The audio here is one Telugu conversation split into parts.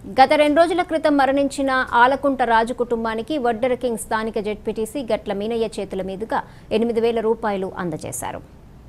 గత రెండు రోజుల క్రితం మరణించిన ఆలకుంట రాజు కుటుంబానికి వడ్డెర కింగ్ స్థానిక జెడ్పీటీసీ గట్ల మీనయ్య చేతుల మీదుగా ఎనిమిది వేల రూపాయలు అందజేశారు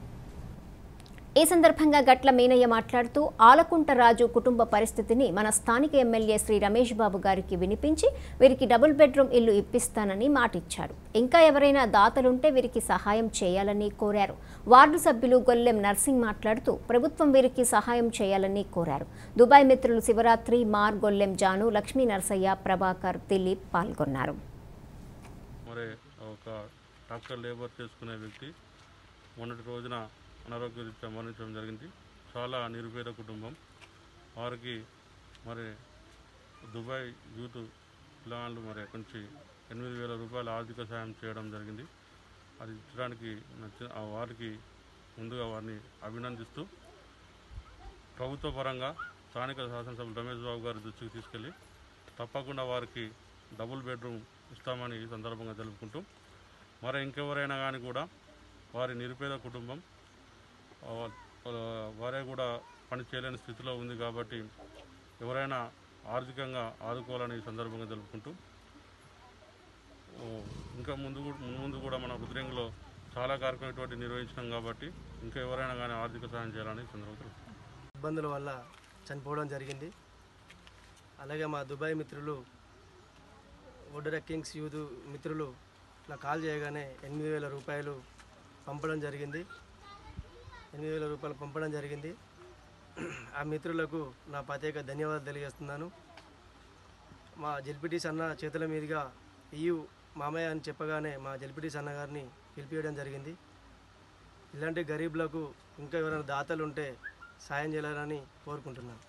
ఈ సందర్భంగా గట్ల మీనయ్య మాట్లాడుతూ ఆలకుంట రాజు కుటుంబ పరిస్థితిని మన స్థానిక ఎమ్మెల్యే శ్రీ రమేష్ బాబు గారికి వినిపించి వీరికి డబుల్ బెడ్రూమ్ ఇల్లు ఇప్పిస్తానని మాటిచ్చారు ఇంకా ఎవరైనా దాతలుంటే వీరికి సహాయం చేయాలని కోరారు వార్డు సభ్యులు గొల్లెం నర్సింగ్ మాట్లాడుతూ ప్రభుత్వం వీరికి సహాయం చేయాలని కోరారు దుబాయ్ మిత్రులు శివరాత్రి మార్ గొల్లెం జాను లక్ష్మీ నర్సయ్య ప్రభాకర్ దిలీప్ పాల్గొన్నారు మరి ఒక డాక్టర్ లేబర్ చేసుకునే వ్యక్తి మొన్నటి రోజున అనారోగ్యరీత్యా మరణించడం జరిగింది చాలా నిరుపేద కుటుంబం వారికి మరి దుబాయ్ యూత్ పిల్లలు మరి అక్కడి నుంచి ఎనిమిది వేల రూపాయల ఆర్థిక సాయం చేయడం జరిగింది అది ఇచ్చడానికి నచ్చిన ఆ వారికి ముందుగా వారిని అభినందిస్తూ ప్రభుత్వ పరంగా స్థానిక శాసనసభ్యులు రమేష్ బాబు గారి దృష్టికి తీసుకెళ్ళి తప్పకుండా వారికి డబుల్ బెడ్రూమ్ ఇస్తామని ఈ సందర్భంగా తెలుపుకుంటూ మరి ఇంకెవరైనా కానీ కూడా వారి నిరుపేద కుటుంబం ఆ, ఆ, వారే కూడా పని చేయలేని స్థితిలో ఉంది కాబట్టి ఎవరైనా ఆర్థికంగా ఆదుకోవాలని ఈ సందర్భంగా తెలుపుకుంటూ ఓ, ఇంకా ముందు కూడా- ముందు ముందు కూడా మన రుద్రంగిలో చాలా కార్యక్రమం ఇటువంటి నిర్వహించినాం కాబట్టి ఇంకా ఎవరైనా కానీ ఆర్థిక సహాయం చేయాలని ఈ సందర్భంగా తెలుపుకుంటున్నాం. ఇబ్బందుల వల్ల చనిపోవడం జరిగింది అలాగే మా దుబాయ్ మిత్రులు ఒడ్డర కింగ్స్ యూత్ మిత్రులు నాకు కాల్ చేయగానే ఎనిమిది వేల రూపాయలు పంపడం జరిగింది ఎనిమిది వేల రూపాయలు పంపడం జరిగింది ఆ మిత్రులకు నా ప్రత్యేక ధన్యవాదాలు తెలియజేస్తున్నాను మా జెల్పిటీస్ అన్న చేతుల మీదుగా ఇయు మామయ్య అని చెప్పగానే మా జెల్పిటీస్ అన్న గారిని పిలిపించడం జరిగింది ఇలాంటి గరీబులకు ఇంకా ఎవరైనా దాతలు ఉంటే సాయం చేయాలని కోరుకుంటున్నాను